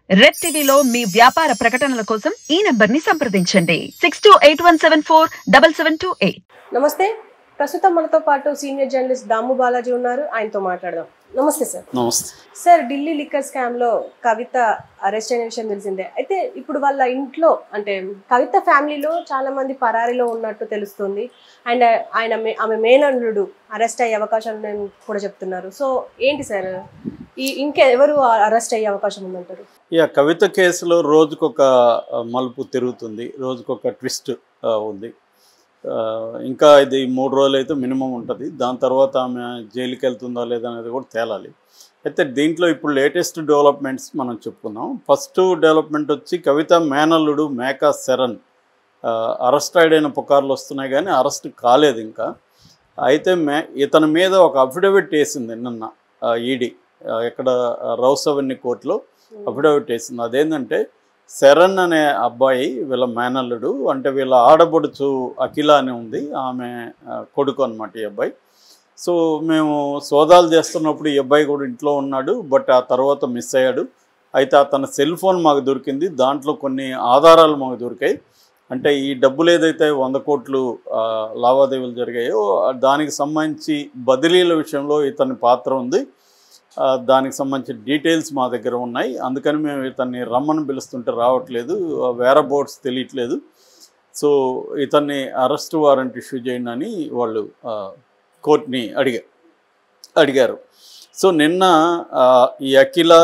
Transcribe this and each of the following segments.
red టీవీలో మీ వ్యాపార ప్రకటనల కోసం ఈ నంబర్ ని సంప్రదించండి six two eight one seven four double seven two eight నమస్తే ప్రస్తుతం మనతో పాటు సీనియర్ జర్నలిస్ట్ దాము బాలాజీ ఉన్నారు ఆయనతో మాట్లాడదాం నమస్తే సార్ నమస్తే సార్ ఢిల్లీ లిక్కర్ స్కామ్ లో కవిత అరెస్ట్ అయిన విషయం తెలిసిందే అయితే ఇప్పుడు వాళ్ళ ఇంట్లో అంటే కవిత ఫ్యామిలీలో చాలా మంది పరారీలో ఉన్నట్టు తెలుస్తుంది అండ్ ఆయన మే- ఆమె మేనల్లుడు అరెస్ట్ అయ్యే అవకాశాలు నేను కూడా చెప్తున్నారు సో ఏంటి సార్ ఈ ఇంకెవరు అరెస్ట్ అయ్యే అవకాశం ఉందంటారు ఇక కవిత కేసులో రోజుకొక ఆ, మలుపు తిరుగుతుంది రోజుకొక ట్విస్ట్ ఆ, ఉంది ఆ, ఇంకా ఇది మూడు రోజులు అయితే మినిమం ఉంటుంది దాని తర్వాత ఆమె జైలుకి వెళ్తుందా లేదా అనేది కూడా తేలాలి అయితే దీంట్లో ఇప్పుడు లేటెస్ట్ డెవలప్మెంట్స్ మనం చెప్పుకుందాం ఫస్ట్ డెవలప్మెంట్ వచ్చి కవిత మేనల్లుడు మేకా శరణ్ అరెస్ట్ అయిన పుకార్లు వస్తున్నాయి కానీ అరెస్ట్ కాలేదు ఇంకా అయితే మే ఇతని మీద ఒక అఫిడవిట్ వేసింది నిన్న ఈడీ ఇక్కడ రౌస్ అవెన్యూ కోర్టులో అఫిడవిట్ వేసింది అదేంటంటే శరణ్ అనే అబ్బాయి వీళ్ళ మేనల్లుడు అంటే వీళ్ళ ఆడబడుచు అఖిల అని ఉంది ఆమె ఆ, కొడుకు అనమాట ఈ అబ్బాయి సో మేము సోదాలు చేస్తున్నప్పుడు ఈ అబ్బాయి కూడా ఇంట్లో ఉన్నాడు బట్ ఆ తర్వాత మిస్ అయ్యాడు అయితే అతని సెల్ ఫోన్ మాకు దొరికింది దాంట్లో కొన్ని ఆధారాలు మాకు దొరికాయి అంటే ఈ డబ్బులు ఏదైతే వంద కోట్లు ఆ, లావాదేవీలు జరిగాయో ఆ, దానికి సంబంధించి బదిలీల విషయంలో ఇతని పాత్ర ఉంది ఆ, దానికి సంబంధించిన డీటెయిల్స్ మా దగ్గర ఉన్నాయి అందుకని మేము ఇతన్ని రమ్మని పిలుస్తుంటే రావట్లేదు ఆ, వేరే బోర్డ్స్ తెలియట్లేదు సో ఇతన్ని అరెస్ట్ వారెంట్ ఇష్యూ చేయండి అని వాళ్ళు ఆ, కోర్టుని అడిగారు అడిగారు సో నిన్న ఆ, ఈ అఖిల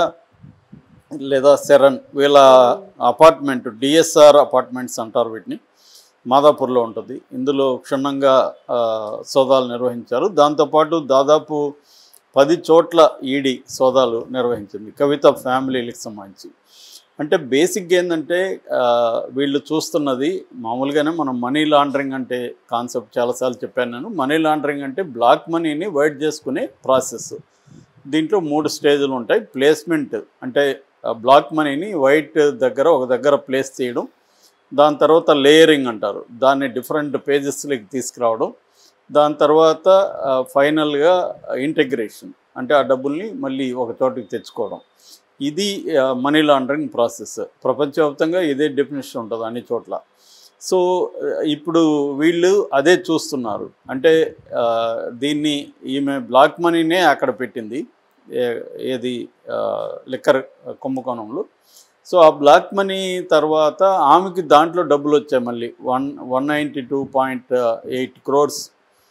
లేదా శరణ్ వీళ్ళ అపార్ట్మెంట్ డిఎస్ఆర్ అపార్ట్మెంట్స్ అంటారు వీటిని మాదాపూర్లో ఉంటుంది ఇందులో క్షుణ్ణంగా ఆ, సోదాలు నిర్వహించారు దాంతోపాటు దాదాపు పది చోట్ల ఈడీ సోదాలు నిర్వహించింది కవిత ఫ్యామిలీలకు సంబంధించి అంటే బేసిక్గా ఏంటంటే ఆ, వీళ్ళు చూస్తున్నది మామూలుగానే మనం మనీ లాండరింగ్ అంటే కాన్సెప్ట్ చాలాసార్లు చెప్పాను నేను మనీ లాండరింగ్ అంటే బ్లాక్ మనీని వైట్ చేసుకునే ప్రాసెస్ దీంట్లో మూడు స్టేజ్లు ఉంటాయి ప్లేస్మెంట్ అంటే ఆ బ్లాక్ మనీని వైట్ దగ్గర ఒక దగ్గర ప్లేస్ చేయడం దాని తర్వాత లేయరింగ్ అంటారు దాన్ని డిఫరెంట్ పేజెస్లోకి తీసుకురావడం దాని తర్వాత ఫైనల్గా ఇంటగ్రేషన్ అంటే ఆ డబ్బుల్ని మళ్ళీ ఒక చోటికి తెచ్చుకోవడం ఇది మనీ లాండరింగ్ ప్రాసెస్ ప్రపంచవ్యాప్తంగా ఇదే డెఫినేషన్ ఉంటుంది అన్ని చోట్ల సో ఆ, ఇప్పుడు వీళ్ళు అదే చూస్తున్నారు అంటే ఆ, దీన్ని ఈమె బ్లాక్ మనీనే అక్కడ పెట్టింది ఏ- ఏది లిక్కర్ కుంభకోణంలో సో ఆ బ్లాక్ మనీ తర్వాత ఆమెకి దాంట్లో డబ్బులు వచ్చాయి మళ్ళీ one one ninety two point eight crores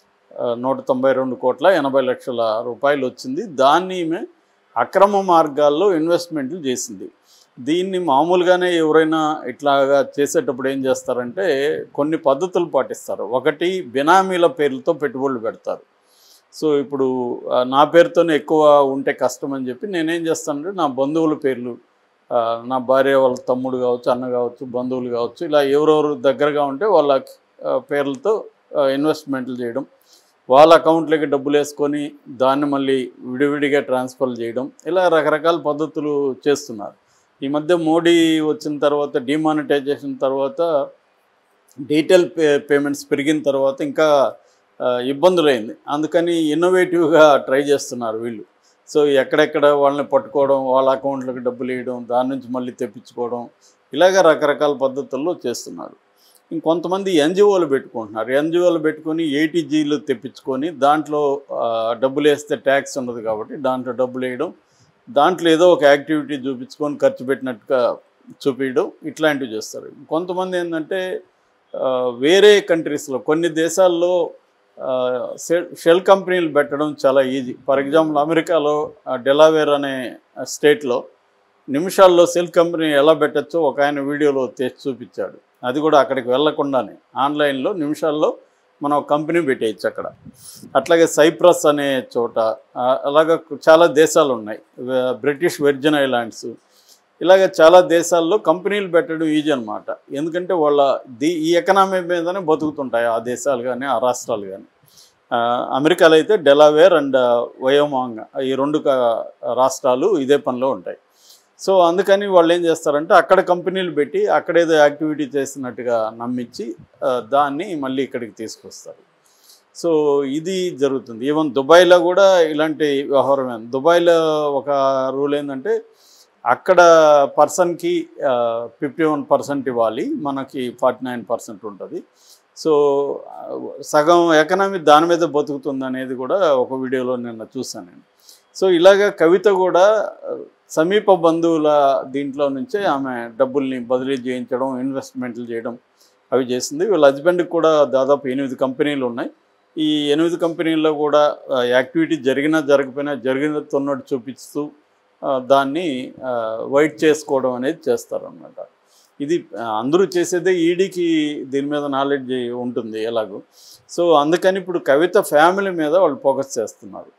నూట తొంభై రెండు కోట్ల ఎనభై లక్షల రూపాయలు వచ్చింది దాన్ని ఈమె అక్రమ మార్గాల్లో ఇన్వెస్ట్మెంట్లు చేసింది దీన్ని మామూలుగానే ఎవరైనా ఇట్లాగా చేసేటప్పుడు ఏం చేస్తారంటే కొన్ని పద్ధతులు పాటిస్తారు ఒకటి బినామీల పేర్లతో పెట్టుబడులు పెడతారు సో ఇప్పుడు ఆ, నా పేరుతోనే ఎక్కువ ఉంటే కష్టం అని చెప్పి నేనేం చేస్తానంటే నా బంధువుల పేర్లు ఆ, నా భార్య వాళ్ళ తమ్ముడు కావచ్చు అన్న కావచ్చు బంధువులు కావచ్చు ఇలా ఎవరెవరు దగ్గరగా ఉంటే వాళ్ళ ఆ, పేర్లతో ఆ, ఇన్వెస్ట్మెంట్లు చేయడం వాళ్ళ అకౌంట్లోకి డబ్బులు వేసుకొని దాన్ని మళ్ళీ విడివిడిగా ట్రాన్స్ఫర్ చేయడం ఇలా రకరకాల పద్ధతులు చేస్తున్నారు ఈ మధ్య మోడీ వచ్చిన తర్వాత డిమానిటైజేషన్ తర్వాత డీటెయిల్ పే పేమెంట్స్ పెరిగిన తర్వాత ఇంకా ఆ, ఇబ్బందులైంది అందుకని ఇన్నోవేటివ్గా ట్రై చేస్తున్నారు వీళ్ళు సో ఎక్కడెక్కడ వాళ్ళని పట్టుకోవడం వాళ్ళ అకౌంట్లకు డబ్బులు వేయడం దాని నుంచి మళ్ళీ తెప్పించుకోవడం ఇలాగ రకరకాల పద్ధతుల్లో చేస్తున్నారు ఇంకొంతమంది ఎన్జిఓలు పెట్టుకుంటున్నారు ఎన్జిఓలు పెట్టుకొని ఏటీజీలు తెప్పించుకొని దాంట్లో ఆ, డబ్బులు వేస్తే ట్యాక్స్ ఉండదు కాబట్టి దాంట్లో డబ్బులు వేయడం దాంట్లో ఏదో ఒక యాక్టివిటీ చూపించుకొని ఖర్చు పెట్టినట్టుగా చూపించడం ఇట్లాంటివి చేస్తారు కొంతమంది ఏంటంటే ఆ, వేరే కంట్రీస్లో కొన్ని దేశాల్లో ఆ, షెల్ షెల్ కంపెనీలు పెట్టడం చాలా ఈజీ ఫర్ ఎగ్జాంపుల్ అమెరికాలో ఆ, డెలావేర్ అనే స్టేట్లో నిమిషాల్లో సెల్ కంపెనీ ఎలా పెట్టచ్చో ఒక ఆయన వీడియోలో తెచ్చి చూపించాడు అది కూడా అక్కడికి వెళ్లకుండానే ఆన్లైన్లో నిమిషాల్లో మనం ఒక కంపెనీ పెట్టేయచ్చు అక్కడ అట్లాగే సైప్రస్ అనే చోట ఆ, అలాగ చాలా దేశాలు ఉన్నాయి వే- బ్రిటిష్ వెర్జిన్ ఐలాండ్స్ ఇలాగ చాలా దేశాల్లో కంపెనీలు పెట్టడం ఈజీ అనమాట ఎందుకంటే వాళ్ళ దీ ఈ ఎకనామీ మీదనే బతుకుతుంటాయి ఆ దేశాలు కానీ ఆ రాష్ట్రాలు కానీ అమెరికాలో అయితే డెలావేర్ అండ్ వయోమాంగ్ ఈ రెండు క- రాష్ట్రాలు ఇదే పనిలో ఉంటాయి సో అందుకని వాళ్ళు ఏం చేస్తారంటే అక్కడ కంపెనీలు పెట్టి అక్కడేదో యాక్టివిటీ చేసినట్టుగా నమ్మించి ఆ, దాన్ని మళ్ళీ ఇక్కడికి తీసుకొస్తారు సో ఇది జరుగుతుంది ఈవెన్ దుబాయ్లో కూడా ఇలాంటి వ్యవహారమే దుబాయ్లో ఒక రూల్ ఏంటంటే అక్కడ పర్సన్కి ఫిఫ్టీ వన్ పర్సెంట్ ఇవ్వాలి మనకి ఫార్టీ నైన్ పర్సెంట్ ఉంటుంది సో ఆ, సగం ఎకనామీ దాని మీద బతుకుతుంది అనేది కూడా ఒక వీడియోలో నిన్న చూసాను నేను సో ఇలాగ కవిత కూడా ఆ, సమీప బంధువుల దీంట్లో నుంచే ఆమె డబ్బుల్ని బదిలీ చేయించడం ఇన్వెస్ట్మెంట్లు చేయడం అవి చేసింది వీళ్ళ హస్బెండ్కి కూడా దాదాపు ఎనిమిది కంపెనీలు ఉన్నాయి ఈ ఎనిమిది కంపెనీల్లో కూడా ఆ, యాక్టివిటీ జరిగినా జరగకపోయినా జరిగినట్టున్నట్టు చూపిస్తూ ఆ, దాన్ని ఆ, వైట్ చేసుకోవడం అనేది చేస్తారన్నమాట ఇది ఆ, అందరూ చేసేదే ఈడీకి దీని మీద నాలెడ్జ్ ఉంటుంది ఎలాగో సో అందుకని ఇప్పుడు కవిత ఫ్యామిలీ మీద వాళ్ళు ఫోకస్ చేస్తున్నారు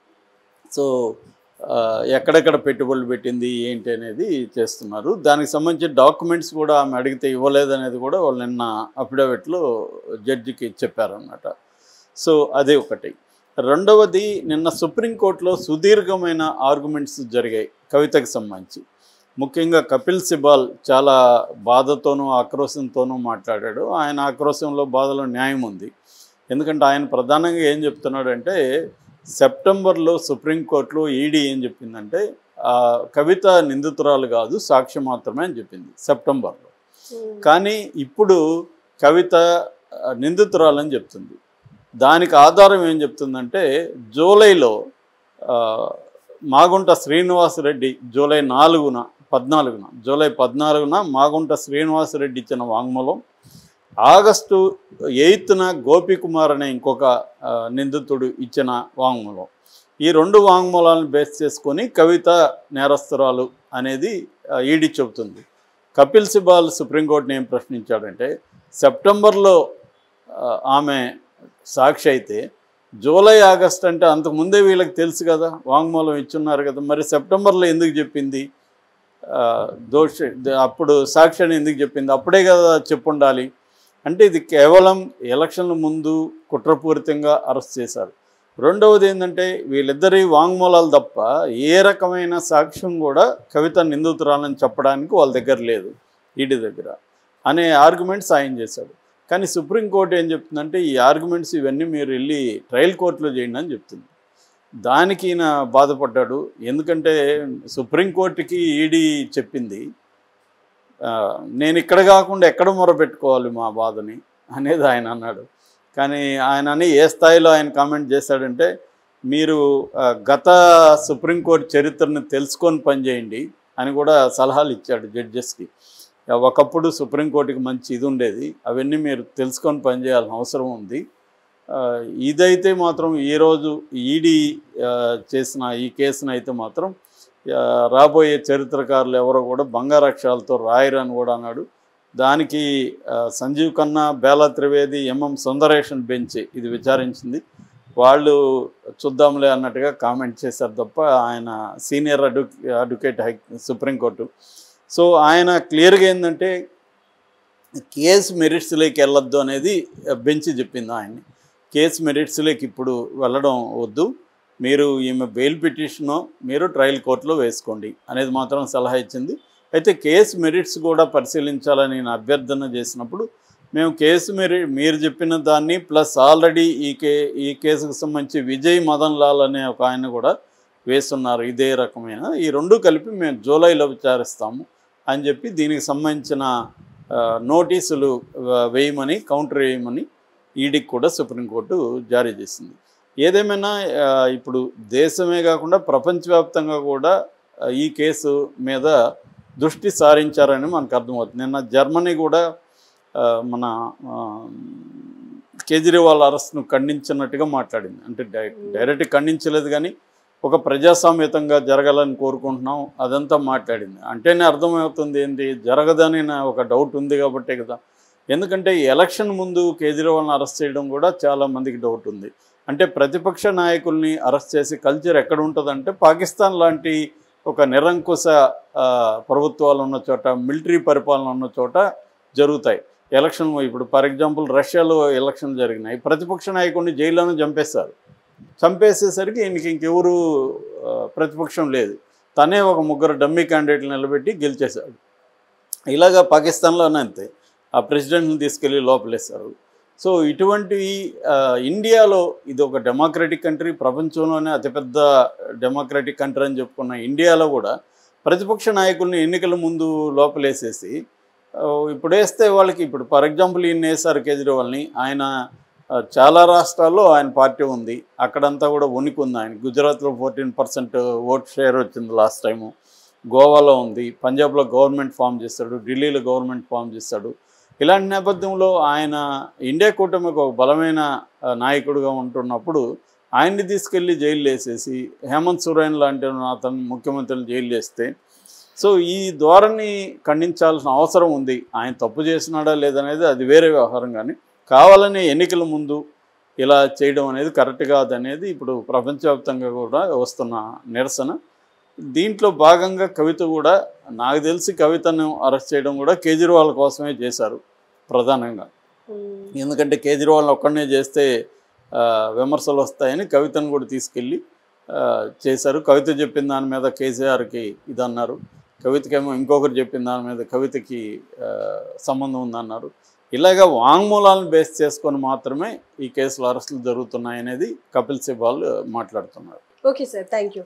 సో ఆ, ఎక్కడెక్కడ పెట్టుబడులు పెట్టింది ఏంటి అనేది చేస్తున్నారు దానికి సంబంధించిన డాక్యుమెంట్స్ కూడా ఆమె అడిగితే ఇవ్వలేదనేది కూడా వాళ్ళు నిన్న అఫిడవిట్లో జడ్జికి చెప్పారన్నమాట సో అదే ఒకటి రెండవది నిన్న సుప్రీంకోర్టులో సుదీర్ఘమైన ఆర్గ్యుమెంట్స్ జరిగాయి కవితకి సంబంధించి ముఖ్యంగా కపిల్ సిబాల్ చాలా బాధతోనూ ఆక్రోశంతోనూ మాట్లాడాడు ఆయన ఆక్రోశంలో బాధలో న్యాయం ఉంది ఎందుకంటే ఆయన ప్రధానంగా ఏం చెప్తున్నాడంటే సెప్టెంబర్లో సుప్రీంకోర్టులో ఈడీ ఏం చెప్పిందంటే ఆ, కవిత నిందితురాలు కాదు సాక్ష్యం మాత్రమే అని చెప్పింది సెప్టెంబర్లో కానీ ఇప్పుడు కవిత ఆ, నిందితురాలని చెప్తుంది దానికి ఆధారం ఏం చెప్తుందంటే జూలైలో ఆ, మాగుంట శ్రీనివాసరెడ్డి జూలై నాలుగున పద్నాలుగున జూలై పద్నాలుగున మాగుంట శ్రీనివాసరెడ్డి ఇచ్చిన వాంగ్మూలం ఆగస్టు ఎయిత్న గోపికుమార్ అనే ఇంకొక ఆ, నిందితుడు ఇచ్చిన వాంగ్మూలం ఈ రెండు వాంగ్మూలాలను బేస్ చేసుకొని కవిత నేరస్తురాలు అనేది ఈడీ చెబుతుంది కపిల్ సిబాల్ సుప్రీంకోర్టుని ఏం ప్రశ్నించాడంటే సెప్టెంబర్లో ఆ, ఆమె సాక్షి అయితే జూలై ఆగస్ట్ అంటే అంతకుముందే వీళ్ళకి తెలుసు కదా వాంగ్మూలం ఇచ్చున్నారు కదా మరి సెప్టెంబర్లో ఎందుకు చెప్పింది ఆ, దోషి ద- అప్పుడు సాక్షి అని ఎందుకు చెప్పింది అప్పుడే కదా చెప్పుండాలి అంటే ఇది కేవలం ఎలక్షన్ల ముందు కుట్రపూరితంగా అరెస్ట్ చేశారు రెండవది ఏంటంటే వీళ్ళిద్దరి వాంగ్మూలాలు తప్ప ఏ రకమైన సాక్ష్యం కూడా కవిత నిందితురాలని చెప్పడానికి వాళ్ళ దగ్గర లేదు ఈడీ దగ్గర అనే ఆర్గ్యుమెంట్స్ ఆయన చేశాడు కానీ సుప్రీంకోర్టు ఏం చెప్తుందంటే ఈ ఆర్గ్యుమెంట్స్ ఇవన్నీ మీరు వెళ్ళి ట్రయల్ కోర్టులో చేయండి అని చెప్తుంది దానికి ఈయన బాధపడ్డాడు ఎందుకంటే సుప్రీంకోర్టుకి ఈడీ చెప్పింది ఆ, నేను ఇక్కడ కాకుండా ఎక్కడ మొరపెట్టుకోవాలి మా బాధని అనేది ఆయన అన్నాడు కానీ ఆయన అని ఏ స్థాయిలో ఆయన కామెంట్ చేశాడంటే మీరు ఆ, గత సుప్రీంకోర్టు చరిత్రను తెలుసుకొని పనిచేయండి అని కూడా సలహాలు ఇచ్చాడు జడ్జెస్కి ఒకప్పుడు సుప్రీంకోర్టుకి మంచి ఇది ఉండేది అవన్నీ మీరు తెలుసుకొని పనిచేయాల్సిన అవసరం ఉంది ఆ, ఇదైతే మాత్రం ఈరోజు ఈడీ ఆ, చేసిన ఈ కేసును అయితే మాత్రం ఆ, రాబోయే చరిత్రకారులు ఎవరో కూడా బంగారక్షరాలతో రాయరు అని కూడా అన్నాడు దానికి ఆ, సంజీవ్ ఖన్నా బేలా త్రివేది ఎంఎం సుందరేషన్ బెంచ్ ఇది విచారించింది వాళ్ళు చూద్దాంలే అన్నట్టుగా కామెంట్ చేశారు తప్ప ఆయన సీనియర్ అడ్వ అడ్వకేట్ హై సుప్రీంకోర్టు సో ఆయన క్లియర్గా ఏంటంటే కేసు మెరిట్స్లోకి వెళ్ళొద్దు అనేది బెంచ్ చెప్పింది ఆయన్ని కేసు మెరిట్స్లోకి ఇప్పుడు వెళ్ళడం వద్దు మీరు ఈమె బెయిల్ పిటిషను మీరు ట్రయల్ కోర్టులో వేసుకోండి అనేది మాత్రం సలహా ఇచ్చింది అయితే కేసు మెరిట్స్ కూడా పరిశీలించాలని నేను అభ్యర్థన చేసినప్పుడు మేము కేసు మెరి మీరు చెప్పిన దాన్ని ప్లస్ ఆల్రెడీ ఈ కే ఈ కేసుకు సంబంధించి విజయ్ మదన్ లాల్ అనే ఒక ఆయన కూడా వేస్తున్నారు ఇదే రకమైన ఈ రెండు కలిపి మేము జూలైలో విచారిస్తాము అని చెప్పి దీనికి సంబంధించిన ఆ, నోటీసులు ఆ, వేయమని కౌంటర్ వేయమని ఈడీకి కూడా సుప్రీంకోర్టు జారీ చేసింది ఏదేమైనా ఆ, ఇప్పుడు దేశమే కాకుండా ప్రపంచవ్యాప్తంగా కూడా ఆ, ఈ కేసు మీద దృష్టి సారించారని మనకు అర్థమవుతుంది నిన్న జర్మనీ కూడా ఆ, మన ఆ, కేజ్రీవాల్ అరెస్ట్ను ఖండించినట్టుగా మాట్లాడింది అంటే డై డైరెక్ట్ ఖండించలేదు కానీ ఒక ప్రజాస్వామ్యతంగా జరగాలని కోరుకుంటున్నాం అదంతా మాట్లాడింది అంటేనే అర్థమవుతుంది ఏంటి జరగదని నా ఒక డౌట్ ఉంది కాబట్టే కదా ఎందుకంటే ఈ ఎలక్షన్ ముందు కేజ్రీవాల్ని అరెస్ట్ చేయడం కూడా చాలా మందికి డౌట్ ఉంది అంటే ప్రతిపక్ష నాయకుల్ని అరెస్ట్ చేసి కల్చర్ ఎక్కడ ఉంటుందంటే పాకిస్తాన్ లాంటి ఒక నిరంకుశ ఆ, ప్రభుత్వాలు ఉన్న చోట మిలిటరీ పరిపాలన ఉన్న చోట జరుగుతాయి ఎలక్షన్ ఇప్పుడు ఫర్ ఎగ్జాంపుల్ రష్యాలో ఎలక్షన్ జరిగినాయి ప్రతిపక్ష నాయకుడిని జైల్లోనే చంపేస్తారు చంపేసేసరికి ఈయనకి ఇంకెవరు ఆ, ప్రతిపక్షం లేదు తనే ఒక ముగ్గురు డమ్మీ క్యాండిడేట్లు నిలబెట్టి గెలిచేశాడు ఇలాగా పాకిస్తాన్లోనే అంతే ఆ ప్రెసిడెంట్ని తీసుకెళ్ళి లోపలేస్తారు సో ఇటువంటివి ఆ, ఇండియాలో ఇది ఒక డెమోక్రటిక్ కంట్రీ ప్రపంచంలోనే అతిపెద్ద డెమోక్రటిక్ కంట్రీ అని చెప్పుకున్న ఇండియాలో కూడా ప్రతిపక్ష నాయకుల్ని ఎన్నికల ముందు లోపలేసేసి ఆ, ఇప్పుడు వేస్తే వాళ్ళకి ఇప్పుడు ఫర్ ఎగ్జాంపుల్ ఈయన వేశారు కేజ్రీవాల్ని ఆయన ఆ, చాలా రాష్ట్రాల్లో ఆయన పార్టీ ఉంది అక్కడంతా కూడా ఉనికి ఉంది ఆయన గుజరాత్లో ఫోర్టీన్ పర్సెంట్ ఓట్ షేర్ వచ్చింది లాస్ట్ టైము గోవాలో ఉంది పంజాబ్లో గవర్నమెంట్ ఫామ్ చేస్తాడు ఢిల్లీలో గవర్నమెంట్ ఫామ్ చేస్తాడు ఇలాంటి నేపథ్యంలో ఆయన ఇండియా కూటమికి ఒక బలమైన ఆ, నాయకుడిగా ఉంటున్నప్పుడు ఆయన్ని తీసుకెళ్ళి జైలు వేసేసి హేమంత్ సోరెన్ లాంటి అతను ముఖ్యమంత్రిని జైలు వేస్తే సో ఈ ధోరణి ఖండించాల్సిన అవసరం ఉంది ఆయన తప్పు చేసినాడా లేదనేది అది వేరే వ్యవహారం కానీ కావాలనే ఎన్నికల ముందు ఇలా చేయడం అనేది కరెక్ట్ కాదనేది ఇప్పుడు ప్రపంచవ్యాప్తంగా కూడా వస్తున్న నిరసన దీంట్లో భాగంగా కవిత కూడా నాకు తెలిసి కవితను అరెస్ట్ చేయడం కూడా కేజ్రీవాల్ కోసమే చేశారు ప్రధానంగా ఉమ్, ఎందుకంటే కేజ్రీవాల్ని ఒక్కడనే చేస్తే ఆ, విమర్శలు వస్తాయని కవితను కూడా తీసుకెళ్ళి ఆ, చేశారు కవిత చెప్పిన దాని మీద కేసీఆర్కి ఇది అన్నారు కవితకేమో ఇంకొకరు చెప్పిన దాని మీద కవితకి ఆ, సంబంధం ఉందన్నారు ఇలాగ వాంగ్మూలాలను బేస్ చేసుకొని మాత్రమే ఈ కేసులు అరెస్టులు జరుగుతున్నాయనేది కపిల్ సిబాల్ మాట్లాడుతున్నారు ఓకే సార్ థ్యాంక్ యూ